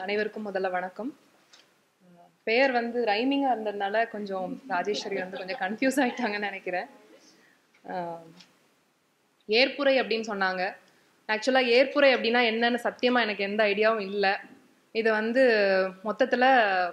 அனைவருக்கும் முதல்ல வணக்கம் அஹ் பெயர் வந்து ரைமிங்காக இருந்ததுனால கொஞ்சம் ராஜேஸ்வரி வந்து கொஞ்சம் கன்ஃபியூஸ் ஆயிட்டாங்கன்னு நினைக்கிறேன் அஹ் ஏற்புரை அப்படின்னு சொன்னாங்க ஆக்சுவலாக ஏற்புரை அப்படின்னா என்னன்னு சத்தியமாக எனக்கு எந்த ஐடியாவும் இல்லை இது வந்து மொத்தத்தில்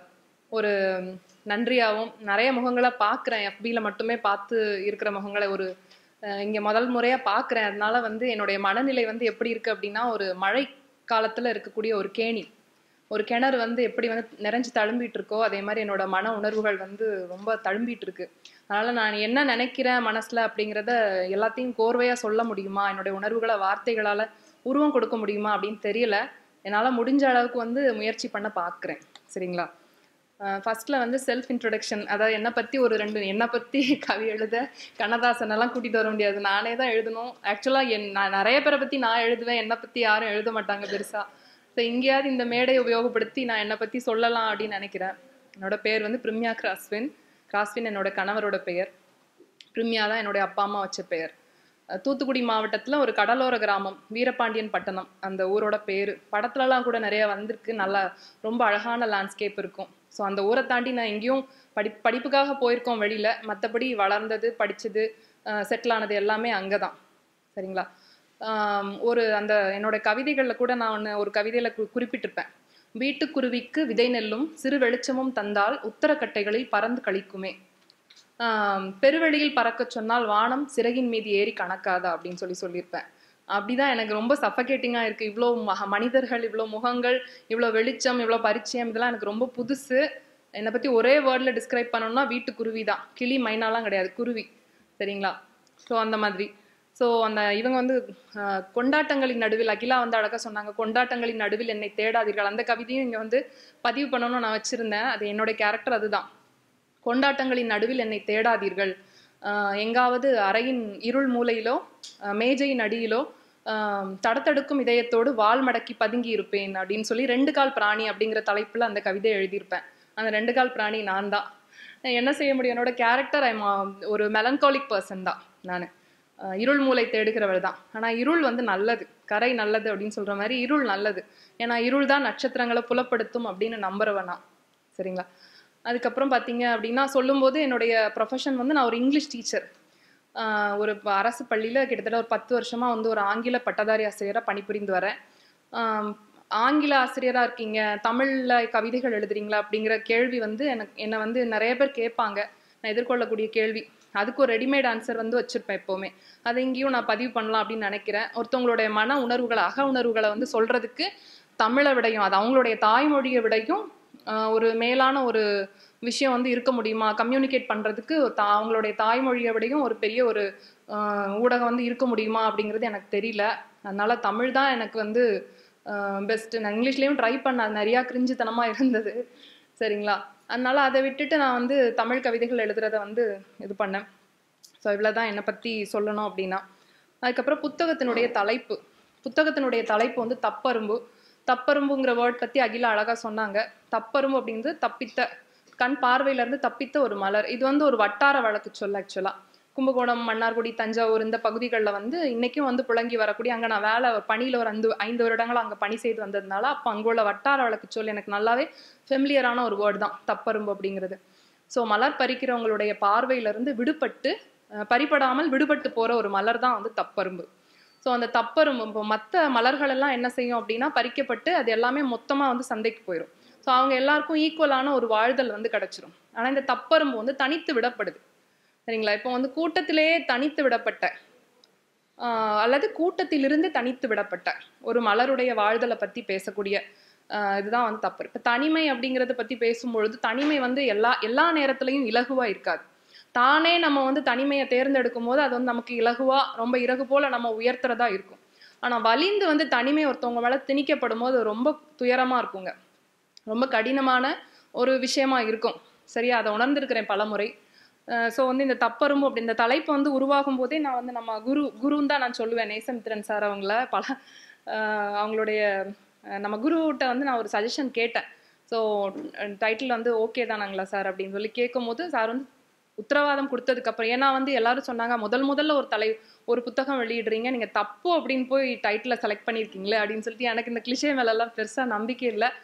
ஒரு நன்றியாகவும் நிறைய முகங்களை பார்க்குறேன் எஃபியில் மட்டுமே பார்த்து இருக்கிற முகங்களை ஒரு இங்கே முதல் முறையாக பார்க்குறேன் அதனால வந்து என்னுடைய மனநிலை வந்து எப்படி இருக்குது அப்படின்னா ஒரு மழை காலத்தில் இருக்கக்கூடிய ஒரு கேணி ஒரு கிணறு வந்து எப்படி வந்து நிறைஞ்சு தழும்பிட்டு இருக்கோ அதே மாதிரி என்னோட மன உணர்வுகள் வந்து ரொம்ப தழும்பிட்டு இருக்கு அதனால நான் என்ன நினைக்கிறேன் மனசுல அப்படிங்கிறத எல்லாத்தையும் கோர்வையா சொல்ல முடியுமா என்னுடைய உணர்வுகளை வார்த்தைகளால உருவம் கொடுக்க முடியுமா அப்படின்னு தெரியல என்னால் முடிஞ்ச அளவுக்கு வந்து முயற்சி பண்ண பார்க்குறேன் சரிங்களா ஃபர்ஸ்ட்ல வந்து செல்ஃப் இன்ட்ரொடக்ஷன் அதாவது என்னை பற்றி ஒரு ரெண்டு என்னை பற்றி கவி எழுத கண்ணதாசன் எல்லாம் கூட்டிகிட்டு வர முடியாது நானே தான் எழுதணும் ஆக்சுவலாக என் நான் நிறைய பேரை பற்றி நான் எழுதுவேன் என்னை பற்றி யாரும் எழுத மாட்டாங்க பெருசாக ஸோ எங்கேயாவது இந்த மேடையை உபயோகப்படுத்தி நான் என்னை பற்றி சொல்லலாம் அப்படின்னு நினைக்கிறேன் என்னோட பேர் வந்து பிரிமியா கிராஸ்வின் கிராஸ்வின் என்னோட கணவரோட பெயர் பிரிமியா தான் என்னுடைய அப்பா அம்மா வச்ச பெயர் அஹ் தூத்துக்குடி மாவட்டத்தில் ஒரு கடலோர கிராமம் வீரபாண்டியன் பட்டணம் அந்த ஊரோட பேர் படத்துலலாம் கூட நிறைய வந்திருக்கு நல்லா ரொம்ப அழகான லேண்ட்ஸ்கேப் இருக்கும் ஸோ அந்த ஊரை தாண்டி நான் எங்கேயும் படி படிப்புக்காக போயிருக்கோம் வெளியில் மற்றபடி வளர்ந்தது படித்தது செட்டில் ஆனது எல்லாமே அங்கே தான் சரிங்களா ஆம், ஒரு அந்த என்னோட கவிதைகளில் கூட நான் ஒன்று ஒரு கவிதையில் கு குறிப்பிட்டிருப்பேன் வீட்டுக்குருவிக்கு விதை நெல்லும் சிறு வெளிச்சமும் தந்தால் உத்தரக்கட்டைகளில் பறந்து கழிக்குமே ஆம், பெருவெளியில் பறக்கச் சொன்னால் வானம் சிறகின் மீது ஏறி கணக்காதா அப்படின்னு சொல்லி சொல்லியிருப்பேன் அப்படிதான் எனக்கு ரொம்ப சஃபகேட்டிங்காக இருக்குது இவ்வளோ மக மனிதர்கள் இவ்வளோ முகங்கள் இவ்வளோ வெளிச்சம் இவ்வளோ பரிச்சயம் இதெல்லாம் எனக்கு ரொம்ப புதுசு என்னை பற்றி ஒரே வேர்டில் டிஸ்கிரைப் பண்ணணும்னா வீட்டு குருவி தான் கிளி மைனாலாம் கிடையாது குருவி சரிங்களா ஸோ அந்த மாதிரி ஸோ அந்த இவங்க வந்து ஆஹ், கொண்டாட்டங்களின் நடுவில் அகிலா வந்து அழகாக சொன்னாங்க கொண்டாட்டங்களின் நடுவில் என்னை தேடாதீர்கள் அந்த கவிதையும் இங்கே வந்து பதிவு பண்ணணும்னு நான் வச்சுருந்தேன் அது என்னோட கேரக்டர் அதுதான் கொண்டாட்டங்களின் நடுவில் என்னை தேடாதீர்கள் ஆஹ் எங்காவது அறையின் இருள் மூலையிலோ ஆஹ் மேஜையின் அடியிலோ ஆஹ் தடத்தடுக்கும் இதயத்தோடு வால் மடக்கி பதுங்கி இருப்பேன் அப்படின்னு சொல்லி ரெண்டு கால் பிராணி அப்படிங்கிற தலைப்பில் அந்த கவிதை எழுதியிருப்பேன் அந்த ரெண்டு கால் பிராணி நான் தான் என்ன செய்ய முடியும் என்னோட கேரக்டர் ஐம் ஒரு மெலங்காலிக் பர்சன் தான் நான் இருள் மூளை தேடுகிறவள் தான் ஆனால் இருள் வந்து நல்லது கரை நல்லது அப்படின்னு சொல்கிற மாதிரி இருள் நல்லது ஏன்னா இருள் தான் நட்சத்திரங்களை புலப்படுத்தும் அப்படின்னு நம்புறவன் நான் சரிங்களா அதுக்கப்புறம் பார்த்தீங்க அப்படின்னா சொல்லும்போது என்னுடைய ப்ரொஃபஷன் வந்து நான் ஒரு இங்கிலீஷ் டீச்சர் ஒரு ப- அரசு பள்ளியில் கிட்டத்தட்ட ஒரு பத்து வருஷமாக வந்து ஒரு ஆங்கில பட்டதாரி ஆசிரியராக பணிபுரிந்து வரேன் ஆம், ஆங்கில ஆசிரியராக இருக்கீங்க தமிழில் கவிதைகள் எழுதுறீங்களா அப்படிங்கிற கேள்வி வந்து எனக்கு என்னை வந்து நிறைய பேர் கேட்பாங்க நான் எதிர்கொள்ளக்கூடிய கேள்வி அதுக்கு ஒரு ரெடிமேட் ஆன்சர் வந்து வச்சுருப்பேன் எப்போவுமே அதை இங்கேயும் நான் பதிவு பண்ணலாம் அப்படின்னு நினைக்கிறேன் ஒருத்தவங்களுடைய மன உணர்வுகளை அக உணர்வுகளை வந்து சொல்கிறதுக்கு தமிழை விடையும் அது அவங்களுடைய தாய்மொழியை விடையும் ஆஹ் ஒரு மேலான ஒரு விஷயம் வந்து இருக்க முடியுமா கம்யூனிகேட் பண்ணுறதுக்கு அவங்களுடைய தாய்மொழியை விடையும் ஒரு பெரிய ஒரு ஆஹ் ஊடகம் வந்து இருக்க முடியுமா அப்படிங்கிறது எனக்கு தெரியல அதனால தமிழ் தான் எனக்கு வந்து பெஸ்ட்டு நான் இங்கிலீஷ்லேயும் ட்ரை பண்ண அது நிறையா கிரிஞ்சுத்தனமாக இருந்தது சரிங்களா அதனால அதை விட்டுட்டு நான் வந்து தமிழ் கவிதைகள் எழுதுறத வந்து இது பண்ணேன் ஸோ இவ்வளோ தான் என்னை பற்றி சொல்லணும் அப்படின்னா அதுக்கப்புறம் புத்தகத்தினுடைய தலைப்பு புத்தகத்தினுடைய தலைப்பு வந்து தப்பரும்பு தப்பரும்புங்கிற வேர்ட் பற்றி அகிலா அழகாக சொன்னாங்க தப்பரும்பு அப்படிங்கிறது தப்பித்த கண் பார்வையிலேருந்து தப்பித்த ஒரு மலர் இது வந்து ஒரு வட்டார வழக்கு சொல்ல ஆக்சுவலாக கும்பகோணம் மன்னார்குடி தஞ்சாவூர் இந்த பகுதிகளில் வந்து இன்னைக்கும் வந்து புழங்கி வரக்கூடிய அங்கே நான் வேலை பணியில் ஒரு ஐந்து ஐந்து வருடங்கள் அங்கே பணி செய்து வந்ததுனால அப்போ அங்கே உள்ள வட்டார வழக்கு சொல் எனக்கு நல்லாவே ஃபெமிலியரான ஒரு வேர்டு தான் தப்பரும்பு அப்படிங்கிறது ஸோ மலர் பறிக்கிறவங்களுடைய பார்வையிலிருந்து விடுபட்டு அஹ், பறிபடாமல் விடுபட்டு போகிற ஒரு மலர் தான் வந்து தப்பரும்பு ஸோ அந்த தப்பரும்பு இப்போ மற்ற மலர்கள் எல்லாம் என்ன செய்யும் அப்படின்னா பறிக்கப்பட்டு அது எல்லாமே மொத்தமாக வந்து சந்தைக்கு போயிடும் ஸோ அவங்க எல்லாருக்கும் ஈக்குவலான ஒரு வாழ்தல் வந்து கிடைச்சிரும் ஆனால் இந்த தப்பரும்பு வந்து தனித்து விடப்படுது சரிங்களா இப்போ வந்து கூட்டத்திலேயே தனித்து விடப்பட்ட ஆஹ் அல்லது கூட்டத்திலிருந்து தனித்து விடப்பட்ட ஒரு மலருடைய வாழ்தலை பற்றி பேசக்கூடிய ஆஹ் இதுதான் வந்து தப்பு இப்போ தனிமை அப்படிங்கிறத பற்றி பேசும்பொழுது தனிமை வந்து எல்லா எல்லா நேரத்துலையும் இலகுவாக இருக்காது தானே நம்ம வந்து தனிமையை தேர்ந்தெடுக்கும் போது அது வந்து நமக்கு இலகுவா ரொம்ப இறகு போல நம்ம உயர்த்துறதா இருக்கும் ஆனால் வலிந்து வந்து தனிமை ஒருத்தவங்க மேலே திணிக்கப்படும் போது ரொம்ப துயரமாக இருக்குங்க ரொம்ப கடினமான ஒரு விஷயமா இருக்கும் சரியா அதை உணர்ந்திருக்கிறேன் பலமுறை ஸோ வந்து இந்த தப்பரும்பு அப்படி இந்த தலைப்பு வந்து உருவாகும் போதே நான் வந்து நம்ம குரு குருன்னு தான் நான் சொல்லுவேன் நேசமித்ரன் சார் அவங்கள பல அஹ் அவங்களுடைய அஹ் நம்ம குருகிட்ட வந்து நான் ஒரு சஜஷன் கேட்டேன் ஸோ டைட்டில் வந்து ஓகே தானாங்களா சார் அப்படின்னு சொல்லி கேட்கும்போது சார் வந்து உத்தரவாதம் கொடுத்ததுக்கு அப்புறம் ஏன்னா வந்து எல்லாரும் சொன்னாங்க முதல் முதல்ல ஒரு தலை ஒரு புத்தகம் வெளியிடுறீங்க நீங்க தப்பு அப்படின்னு போய் டைட்டில் செலக்ட் பண்ணியிருக்கீங்களே அப்படின்னு சொல்லிட்டு எனக்கு இந்த கிளிஷே மேலெல்லாம் பெருசா நம்பிக்கை இல்லை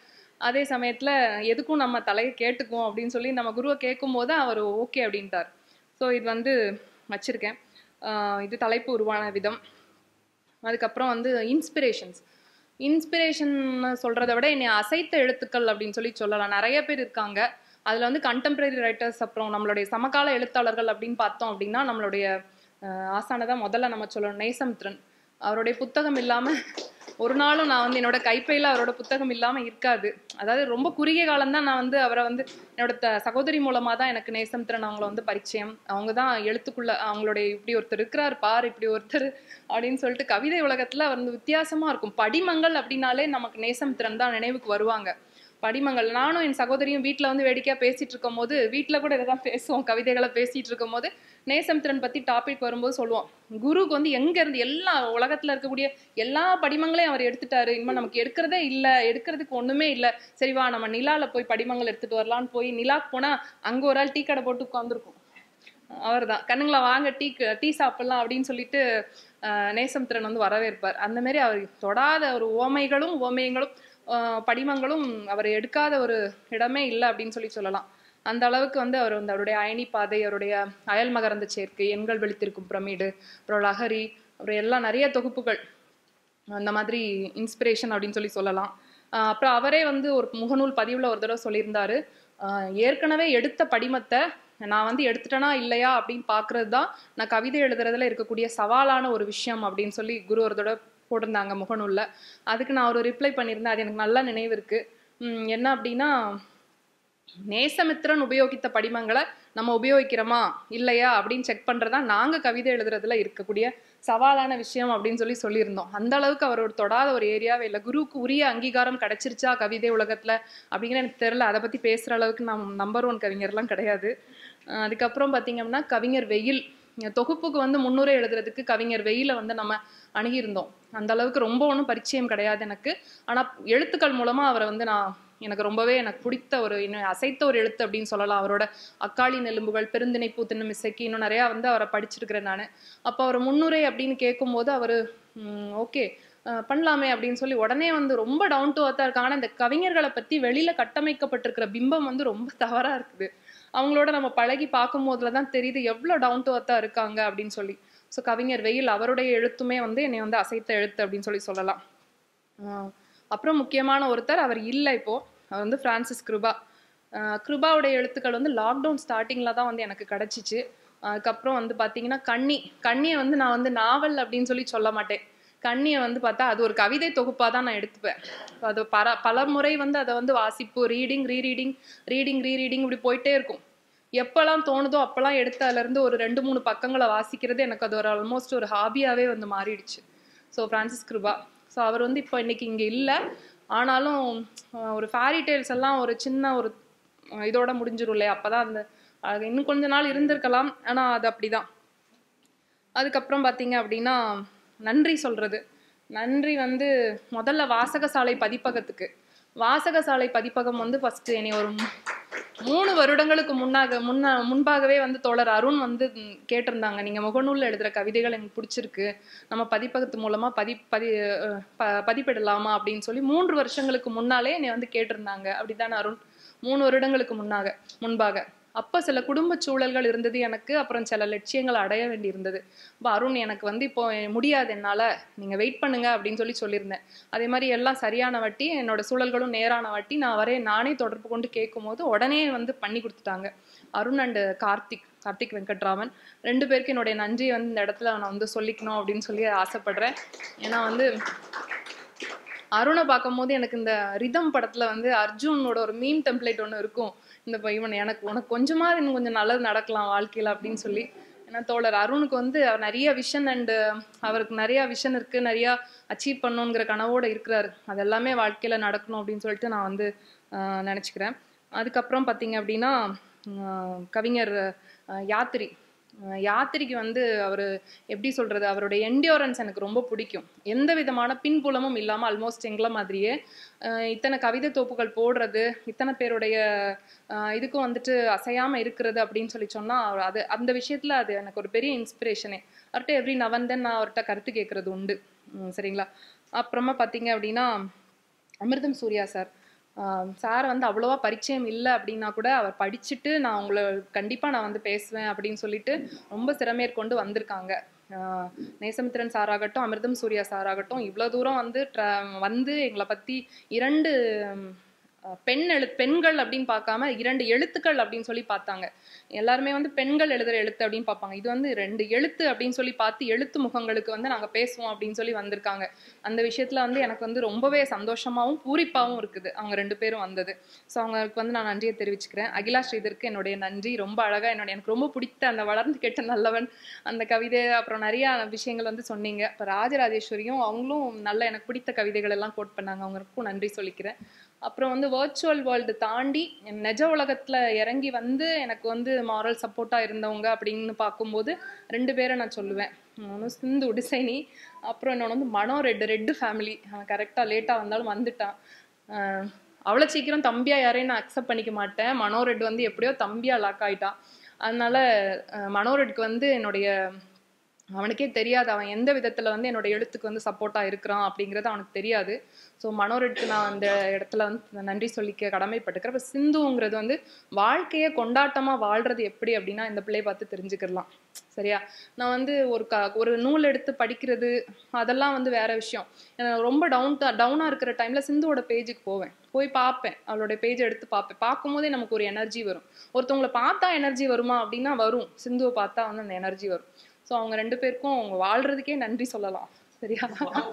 அதே சமயத்துல எதுக்கும் நம்ம தலையை கேட்டுக்குவோம் அப்படின்னு சொல்லி நம்ம குருவை கேட்கும்போது அவர் ஓகே அப்படின்ட்டார் ஸோ இது வந்து வச்சிருக்கேன் ஆஹ் இது தலைப்பு உருவான விதம் அதுக்கப்புறம் வந்து இன்ஸ்பிரேஷன்ஸ் இன்ஸ்பிரேஷன் சொல்கிறத விட என்னை அசைத்த எழுத்துக்கள் அப்படின்னு சொல்லி சொல்லலாம் நிறைய பேர் இருக்காங்க அதில் வந்து கண்டெம்பரரி ரைட்டர்ஸ் அப்புறம் நம்மளுடைய சமகால எழுத்தாளர்கள் அப்படின்னு பார்த்தோம் அப்படின்னா நம்மளுடைய ஆஹ் ஆசானை முதல்ல நம்ம சொல்லணும் நேசமித்ரன் அவருடைய புத்தகம் இல்லாமல் ஒரு நாளும் நான் வந்து என்னோட கைப்பையில் அவரோட புத்தகம் இல்லாமல் இருக்காது அதாவது ரொம்ப குறுகிய காலம்தான் நான் வந்து அவரை வந்து என்னோட த சகோதரி மூலமாக தான் எனக்கு நேசமித்ரன் அவங்கள வந்து பரிச்சயம் அவங்க தான் எழுத்துக்குள்ள அவங்களுடைய இப்படி ஒருத்தர் இருக்கிறார் பார் இப்படி ஒருத்தர் அப்படின்னு சொல்லிட்டு கவிதை உலகத்தில் வந்து வித்தியாசமாக இருக்கும் படிமங்கள் அப்படின்னாலே நமக்கு நேசமித்ரன் தான் நினைவுக்கு வருவாங்க படிமங்கள் நானும் என் சகோதரியும் வீட்டில் வந்து வேடிக்கையாக பேசிட்டு இருக்கும் போது வீட்டில் கூட இதை தான் பேசுவோம் கவிதைகளை பேசிட்டு இருக்கும் போது நேசமித்திரன் பற்றி டாபிக் வரும்போது சொல்லுவோம் குருவுக்கு வந்து எங்க இருந்து எல்லா உலகத்தில் இருக்கக்கூடிய எல்லா படிமங்களையும் அவர் எடுத்துட்டாரு இனிமேல் நமக்கு எடுக்கிறதே இல்லை எடுக்கிறதுக்கு ஒன்றுமே இல்லை சரி வா நம்ம நிலாவில் போய் படிமங்கள் எடுத்துட்டு வரலான்னு போய் நிலாக்கு போனால் அங்கே ஒரு ஆள் டீ கடை போட்டு உட்காந்துருக்கும் அவர் தான் கண்ணுங்களா வாங்க டீ டீ சாப்பிடலாம் அப்படின்னு சொல்லிட்டு ஆஹ், நேசமித்திரன் வந்து வரவேற்பார் அந்த மாதிரி அவர் தொடாத ஒரு ஓமைகளும் ஓமையங்களும் ஆஹ், படிமங்களும் அவர் எடுக்காத ஒரு இடமே இல்லை அப்படின்னு சொல்லி சொல்லலாம் அந்த அளவுக்கு வந்து அவர் வந்து அவருடைய அயனி பாதை அவருடைய அயல் மகரந்த சேர்க்கை எண்கள் வெளித்திருக்கும் பிரமிடு அப்புறம் லஹரி அப்புறம் எல்லாம் நிறைய தொகுப்புகள் அந்த மாதிரி இன்ஸ்பிரேஷன் அப்படின்னு சொல்லி சொல்லலாம் ஆஹ் அப்புறம் அவரே வந்து ஒரு முகநூல் பதிவில் ஒரு தடவை சொல்லியிருந்தாரு ஆஹ் ஏற்கனவே எடுத்த படிமத்தை நான் வந்து எடுத்துட்டேனா இல்லையா அப்படின்னு பார்க்கறது தான் நான் கவிதை எழுதுறதுல இருக்கக்கூடிய சவாலான ஒரு விஷயம் அப்படின்னு சொல்லி குரு ஒரு தடவை போட்டிருந்தாங்க முகநூல்ல அதுக்கு நான் ஒரு ரிப்ளை பண்ணியிருந்தேன் அது எனக்கு நல்லா நினைவு இருக்கு உம் என்ன அப்படின்னா நேசமித்திரன் உபயோகித்த படிமங்களை நம்ம உபயோகிக்கிறோமா இல்லையா அப்படின்னு செக் பண்றதா நாங்க கவிதை எழுதுறதுல இருக்கக்கூடிய சவாலான விஷயம் அப்படின்னு சொல்லி சொல்லியிருந்தோம் அந்த அளவுக்கு அவர் ஒரு தொடாத ஒரு ஏரியாவே இல்லை குருவுக்கு உரிய அங்கீகாரம் கிடைச்சிருச்சா கவிதை உலகத்துல அப்படிங்கிற எனக்கு தெரியல அதை பத்தி பேசுற அளவுக்கு நம் நம்பர் ஒன் கவிஞர்லாம் கிடையாது அஹ் அதுக்கப்புறம் பாத்தீங்கன்னா கவிஞர் வெயில் தொகுப்புக்கு வந்து முன்னுரை எழுதுறதுக்கு கவிஞர் வெயில வந்து நம்ம அணுகியிருந்தோம் அந்த அளவுக்கு ரொம்ப ஒன்றும் பரிச்சயம் கிடையாது எனக்கு ஆனா எழுத்துக்கள் மூலமா அவரை வந்து நான் எனக்கு ரொம்பவே எனக்கு பிடித்த ஒரு இன்னும் அசைத்த ஒரு எழுத்து அப்படின்னு சொல்லலாம் அவரோட அக்காளி நெலும்புகள் பெருந்திணை பூத்தினும் இசைக்கு இன்னும் நிறையா வந்து அவரை படிச்சிருக்கிறேன் நான் அப்போ அவர் முன்னுரை அப்படின்னு கேட்கும்போது அவர் ஓகே பண்ணலாமே அப்படின்னு சொல்லி உடனே வந்து ரொம்ப டவுன் டு அர்த்தாக இருக்காங்க ஆனா இந்த கவிஞர்களை பற்றி வெளியில் கட்டமைக்கப்பட்டிருக்கிற பிம்பம் வந்து ரொம்ப தவறாக இருக்குது அவங்களோட நம்ம பழகி பார்க்கும்போதுல தான் தெரியுது எவ்வளோ டவுன் டு அர்த்தாக இருக்காங்க அப்படின்னு சொல்லி ஸோ கவிஞர் வெயில் அவருடைய எழுத்துமே வந்து என்னை வந்து அசைத்த எழுத்து அப்படின்னு சொல்லி சொல்லலாம் ஆஹ் அப்புறம் முக்கியமான ஒருத்தர் அவர் இல்லை இப்போ அவர் வந்து பிரான்சிஸ் கிருபா ஆஹ் கிருபாவுடைய எழுத்துக்கள் வந்து லாக்டவுன் ஸ்டார்டிங்கில் தான் வந்து எனக்கு கிடச்சிச்சு அதுக்கப்புறம் வந்து பார்த்தீங்கன்னா கண்ணி கண்ணியை வந்து நான் வந்து நாவல் அப்படின்னு சொல்லி சொல்ல மாட்டேன் கண்ணியை வந்து பார்த்தா அது ஒரு கவிதை தொகுப்பாக தான் நான் எடுத்துப்பேன் அது பல பல முறை வந்து அதை வந்து வாசிப்பு ரீடிங் ரீரீடிங் ரீடிங் ரீரீடிங் இப்படி போயிட்டே இருக்கும் எப்போல்லாம் தோணுதோ அப்போல்லாம் எடுத்து அதுலேருந்து ஒரு ரெண்டு மூணு பக்கங்களை வாசிக்கிறது எனக்கு அது ஒரு ஆல்மோஸ்ட் ஒரு ஹாபியாகவே வந்து மாறிடுச்சு ஸோ பிரான்சிஸ் கிருபா ஸோ அவர் வந்து இப்போ இன்னைக்கு இங்கே இல்லை ஆனாலும் அஹ், ஒரு ஃபேரி டேல்ஸ் எல்லாம் ஒரு சின்ன ஒரு அஹ், இதோட முடிஞ்சிரும் இல்லையா அப்போ தான் அந்த அது இன்னும் கொஞ்ச நாள் இருந்திருக்கலாம் ஆனால் அது அப்படிதான் அதுக்கப்புறம் பார்த்தீங்க அப்படின்னா நன்றி சொல்றது நன்றி வந்து முதல்ல வாசகசாலை பதிப்பகத்துக்கு வாசகசாலை பதிப்பகம் வந்து ஃபர்ஸ்ட் என்னை ஒரு மூ- மூணு வருடங்களுக்கு முன்னாக முன்ன முன்பாகவே வந்து தோழர் அருண் வந்து ம், கேட்டிருந்தாங்க நீங்க முகநூல்ல எழுதுற கவிதைகள் எனக்கு பிடிச்சிருக்கு நம்ம பதிப்பகத்து மூலமா பதி பதி அஹ், ப- பதிப்பிடலாமா அப்படின்னு சொல்லி மூன்று வருஷங்களுக்கு முன்னாலே என்னை வந்து கேட்டிருந்தாங்க அப்படிதானே அருண் மூணு வருடங்களுக்கு முன்னாக முன்பாக அப்ப சில குடும்ப சூழல்கள் இருந்தது எனக்கு அப்புறம் சில லட்சியங்கள் அடைய வேண்டி இருந்தது அப்ப அருண் எனக்கு வந்து இப்போ முடியாது என்னால நீங்க வெயிட் பண்ணுங்க அப்படின்னு சொல்லி சொல்லியிருந்தேன் அதே மாதிரி எல்லாம் சரியான வட்டி என்னோட சூழல்களும் நேரான வட்டி நான் வரேன் நானே தொடர்பு கொண்டு கேட்கும்போது உடனே வந்து பண்ணி கொடுத்துட்டாங்க அருண் அண்ட் கார்த்திக் கார்த்திக் வெங்கட்ராமன் ரெண்டு பேருக்கு என்னுடைய நன்றியை வந்து இந்த இடத்துல நான் வந்து சொல்லிக்கணும் அப்படின்னு சொல்லி ஆசைப்படுறேன் ஏன்னா வந்து அருணை பார்க்கும்போது எனக்கு இந்த ரிதம் படத்துல வந்து அர்ஜுனோட ஒரு மீம் டெம்ப்ளேட் ஒன்று இருக்கும் இந்த ப- இவன் எனக்கு உனக்கு கொஞ்சமாவது இன்னும் கொஞ்சம் நல்லது நடக்கலாம் வாழ்க்கையில அப்படின்னு சொல்லி ஏன்னா தோழர் அருணுக்கு வந்து அவர் நிறைய விஷன் அண்டு அவருக்கு நிறைய விஷன் இருக்கு நிறைய அச்சீவ் பண்ணணுங்கிற கனவோட இருக்கிறாரு அது எல்லாமே வாழ்க்கையில நடக்கணும் அப்படின்னு சொல்லிட்டு நான் வந்து ஆஹ், நினைச்சுக்கிறேன் அதுக்கப்புறம் பார்த்தீங்க அப்படின்னா ஆஹ், கவிஞர் ஆஹ், யாத்திரி ஆஹ், யாத்திரிக்கு வந்து அவர் எப்படி சொல்றது அவருடைய என்டியோரன்ஸ் எனக்கு ரொம்ப பிடிக்கும் எந்த விதமான பின்புலமும் இல்லாமல் ஆல்மோஸ்ட் எங்களை மாதிரியே ஆஹ், இத்தனை கவிதை தொகுப்புகள் போடுறது இத்தனை பேருடைய ஆஹ், இதுக்கும் வந்துட்டு அசையாம இருக்கிறது அப்படின்னு சொல்லி சொன்னா அவர் அது அந்த விஷயத்துல அது எனக்கு ஒரு பெரிய இன்ஸ்பிரேஷனே அவர்கிட்ட எவ்ரி நவந்தன் நான் அவர்கிட்ட கருத்து கேட்கறது உண்டு உம், சரிங்களா அப்புறமா பார்த்தீங்க அப்படின்னா அமிர்தம் சூர்யா சார் சார் வந்து அவ்வளோவா பரிச்சயம் இல்லை அப்படின்னா கூட அவர் படிச்சுட்டு நான் உங்களை கண்டிப்பாக நான் வந்து பேசுவேன் அப்படின்னு சொல்லிட்டு ரொம்ப சிறமேற்கொண்டு வந்திருக்காங்க ஆஹ் நேசமித்திரன் சார் ஆகட்டும் அமிர்தம் சூர்யா சார் ஆகட்டும் இவ்வளோ தூரம் வந்து tra- வந்து எங்களை பற்றி இரண்டு ம், அஹ், பெண் எழு பெண்கள் அப்படின்னு பார்க்காம இரண்டு எழுத்துக்கள் அப்படின்னு சொல்லி பார்த்தாங்க எல்லாருமே வந்து பெண்கள் எழுதுற எழுத்து அப்படின்னு பார்ப்பாங்க இது வந்து ரெண்டு எழுத்து அப்படின்னு சொல்லி பார்த்து எழுத்து முகங்களுக்கு வந்து நாங்கள் பேசுவோம் அப்படின்னு சொல்லி வந்திருக்காங்க அந்த விஷயத்துல வந்து எனக்கு வந்து ரொம்பவே சந்தோஷமாவும் பூரிப்பாவும் இருக்குது அவங்க ரெண்டு பேரும் வந்தது ஸோ அவங்களுக்கு வந்து நான் நன்றியை தெரிவிச்சுக்கிறேன் அகிலா ஸ்ரீதருக்கு என்னுடைய நன்றி ரொம்ப அழகா என்னோட எனக்கு ரொம்ப பிடித்த அந்த வளர்ந்து கெட்ட நல்லவன் அந்த கவிதை அப்புறம் நிறைய விஷயங்கள் வந்து சொன்னீங்க இப்போ ராஜராஜேஸ்வரியும் அவங்களும் நல்ல எனக்கு பிடித்த கவிதைகள் எல்லாம் கோட் பண்ணாங்க அவங்களுக்கும் நன்றி சொல்லிக்கிறேன் அப்புறம் வந்து வர்ச்சுவல் வேர்ல்டு தாண்டி நிஜ உலகத்துல இறங்கி வந்து எனக்கு வந்து மாரல் சப்போர்ட்டா இருந்தவங்க அப்படின்னு பார்க்கும்போது ரெண்டு பேரை நான் சொல்லுவேன் ஒன்று சிந்து டிசைனி அப்புறம் இன்னொன்று வந்து மனோ ரெட்டு ரெட்டு ஃபேமிலி அவன் கரெக்டாக லேட்டாக வந்தாலும் வந்துட்டான் ஆஹ் அவ்வளோ சீக்கிரம் தம்பியா யாரையும் நான் அக்செப்ட் பண்ணிக்க மாட்டேன் மனோ ரெட் வந்து எப்படியோ தம்பியா லாக் ஆயிட்டான் அதனால அஹ் மனோ ரெட்க்கு வந்து என்னுடைய அவனுக்கே தெரியாது அவன் எந்த விதத்துல வந்து என்னோட எழுத்துக்கு வந்து சப்போர்ட்டா இருக்கிறான் அப்படிங்கிறது அவனுக்கு தெரியாது ஸோ மனோரெட்க்கு நான் அந்த இடத்துல வந்து நன்றி சொல்லிக்க கடமைப்பட்டுக்கிறேன் இப்போ சிந்துங்கிறது வந்து வாழ்க்கையை கொண்டாட்டமா வாழ்றது எப்படி அப்படின்னா இந்த பிள்ளைய பார்த்து தெரிஞ்சுக்கலாம் சரியா நான் வந்து ஒரு க ஒரு நூல் எடுத்து படிக்கிறது அதெல்லாம் வந்து வேற விஷயம் எனக்கு ரொம்ப டவுன் டவுனாக இருக்கிற டைம்ல சிந்துவோட பேஜுக்கு போவேன் போய் பார்ப்பேன் அவளோட பேஜ் எடுத்து பார்ப்பேன் பார்க்கும்போதே நமக்கு ஒரு எனர்ஜி வரும் ஒருத்தவங்களை பார்த்தா எனர்ஜி வருமா அப்படின்னா வரும் சிந்துவை பார்த்தா வந்து அந்த எனர்ஜி வரும் ஸோ அவங்க ரெண்டு பேருக்கும் அவங்க வாழ்றதுக்கே நன்றி சொல்லலாம் சரியா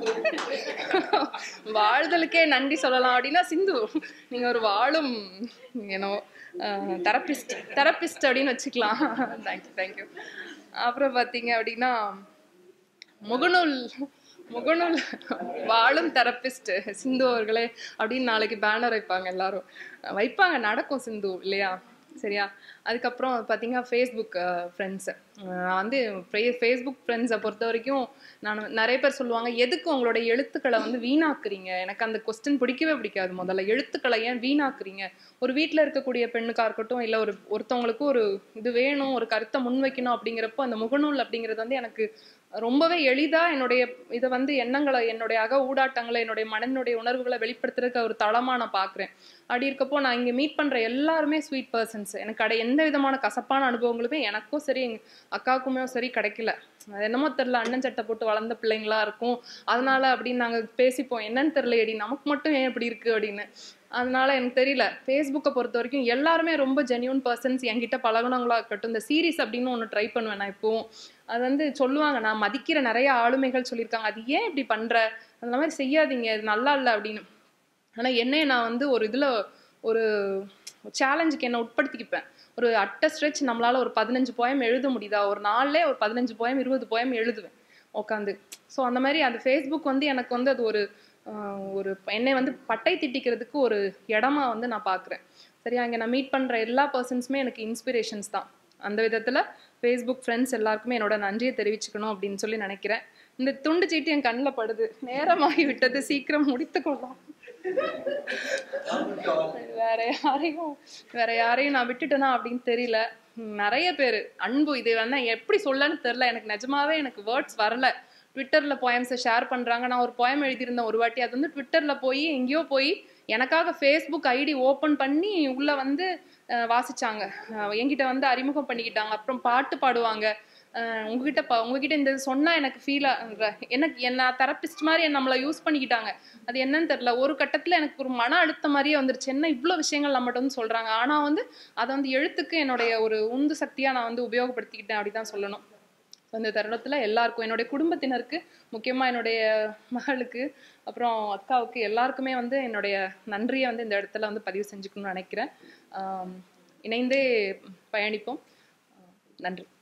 வாழ்தலுக்கே நன்றி சொல்லலாம் அப்படின்னா சிந்து நீங்க ஒரு வாழும் ஏனோ தெரபிஸ்ட் தெரபிஸ்ட் அப்படின்னு வச்சுக்கலாம் தேங்க்யூ தேங்க்யூ அப்புறம் பார்த்தீங்க அப்படின்னா முகநூல் முகநூல் வாழும் தெரபிஸ்ட் சிந்து அவர்களே அப்படின்னு நாளைக்கு பேனர் வைப்பாங்க எல்லாரும் வைப்பாங்க நடக்கும் சிந்து இல்லையா சரியா அதுக்கப்புறம் பார்த்தீங்கன்னா ஃபேஸ்புக் ஃப்ரெண்ட்ஸு நான் வந்து ஃபேஸ்புக் ஃப்ரெண்ட்ஸை பொறுத்த வரைக்கும் நான் நிறைய பேர் சொல்லுவாங்க எதுக்கு உங்களோட எழுத்துக்களை வந்து வீணாக்குறீங்க எனக்கு அந்த கொஸ்டின் பிடிக்கவே பிடிக்காது முதல்ல எழுத்துக்களை ஏன் வீணாக்குறீங்க ஒரு வீட்டில் இருக்கக்கூடிய பெண்ணுக்கா இருக்கட்டும் இல்லை ஒரு ஒருத்தவங்களுக்கு ஒரு இது வேணும் ஒரு கருத்தை முன்வைக்கணும் அப்படிங்கிறப்போ அந்த முகநூல் அப்படிங்கிறது வந்து எனக்கு ரொம்பவே எளிதா என்னுடைய இதை வந்து எண்ணங்களை என்னுடைய அக ஊடாட்டங்களை என்னுடைய மனதினுடைய உணர்வுகளை வெளிப்படுத்துறதுக்கு ஒரு தளமா நான் பாக்குறேன் அப்படி இருக்கப்போ நான் இங்க மீட் பண்ற எல்லாருமே ஸ்வீட் பர்சன்ஸ் எனக்கு கடை எந்த விதமான கசப்பான அனுபவங்களுமே எனக்கும் சரி எங்க அக்காவுக்குமே சரி கிடைக்கல அது என்னமோ தெரியல அண்ணன் சட்டை போட்டு வளர்ந்த பிள்ளைங்களா இருக்கும் அதனால அப்படின்னு நாங்க பேசிப்போம் என்னன்னு தெரியல எடி நமக்கு மட்டும் ஏன் இப்படி இருக்கு அப்படின்னு அதனால எனக்கு தெரியல ஃபேஸ்புக்கை பொறுத்த வரைக்கும் எல்லாருமே ரொம்ப ஜென்யூன் பர்சன்ஸ் என்கிட்ட பழகுனவங்களா இருக்கட்டும் இந்த சீரிஸ் அப்படின்னு ஒன்று ட்ரை பண்ணுவேன் நான் இப்போவும் அது வந்து சொல்லுவாங்க நான் மதிக்கிற நிறைய ஆளுமைகள் சொல்லியிருக்காங்க அது ஏன் இப்படி பண்ற அந்த மாதிரி செய்யாதீங்க இது நல்லா இல்லை அப்படின்னு ஆனா என்னைய நான் வந்து ஒரு இதுல ஒரு சேலஞ்சுக்கு என்ன உட்படுத்திக்கிப்பேன் ஒரு அட்ட ஸ்ட்ரெச் நம்மளால ஒரு பதினஞ்சு போயம் எழுத முடியுதா ஒரு நாள்லயே ஒரு பதினஞ்சு போயம் இருபது போயம் எழுதுவேன் உட்காந்து ஸோ அந்த மாதிரி அந்த ஃபேஸ்புக் வந்து எனக்கு வந்து அது ஒரு ஆஹ், ஒரு என்னை வந்து பட்டை திட்டிக்கிறதுக்கு ஒரு இடமா வந்து நான் பார்க்குறேன் சரியா இங்கே நான் மீட் பண்ணுற எல்லா பர்சன்ஸுமே எனக்கு இன்ஸ்பிரேஷன்ஸ் தான் அந்த விதத்தில் ஃபேஸ்புக் ஃப்ரெண்ட்ஸ் எல்லாருக்குமே என்னோட நன்றியை தெரிவிச்சுக்கணும் அப்படின்னு சொல்லி நினைக்கிறேன் இந்த துண்டு சீட்டு என் கண்ணில் படுது நேரமாகி விட்டது சீக்கிரம் முடித்து கொள்ளலாம் வேற யாரையும் வேற யாரையும் நான் விட்டுட்டேனா அப்படின்னு தெரியல ம், நிறைய பேர் அன்பு இது வேணா எப்படி சொல்லன்னு தெரியல எனக்கு நிஜமாவே எனக்கு வேர்ட்ஸ் வரல ட்விட்டர்ல போயம்ஸை ஷேர் பண்றாங்க நான் ஒரு போயம் எழுதியிருந்தேன் ஒரு வாட்டி அது வந்து ட்விட்டர்ல போய் எங்கேயோ போய் எனக்காக ஃபேஸ்புக் ஐடி ஓபன் பண்ணி உள்ள வந்து அஹ், வாசிச்சாங்க அஹ், என்கிட்ட வந்து அறிமுகம் பண்ணிக்கிட்டாங்க அப்புறம் பாட்டு பாடுவாங்க அஹ், உங்ககிட்ட ப- உங்ககிட்ட இந்த இது சொன்னா எனக்கு ஃபீல் எனக்கு என்ன தெரபிஸ்ட் மாதிரி என்ன நம்மளை யூஸ் பண்ணிக்கிட்டாங்க அது என்னன்னு தெரியல ஒரு கட்டத்துல எனக்கு ஒரு மன அழுத்தம் மாதிரியே வந்துருச்சு என்ன இவ்வளோ விஷயங்கள் நம்மகிட்ட வந்து சொல்றாங்க ஆனா வந்து அதை வந்து எழுத்துக்கு என்னுடைய ஒரு உந்து சக்தியா நான் வந்து உபயோகப்படுத்திக்கிட்டேன் அப்படிதான் சொல்லணும் So, இந்த தருணத்துல எல்லாருக்கும் என்னுடைய குடும்பத்தினருக்கு முக்கியமா என்னுடைய மகளுக்கு அப்புறம் அக்காவுக்கு எல்லாருக்குமே வந்து என்னுடைய நன்றியை வந்து இந்த இடத்துல வந்து பதிவு செஞ்சுக்கணும்னு நினைக்கிறேன் ஆம், இணைந்தே பயணிப்போம் நன்றி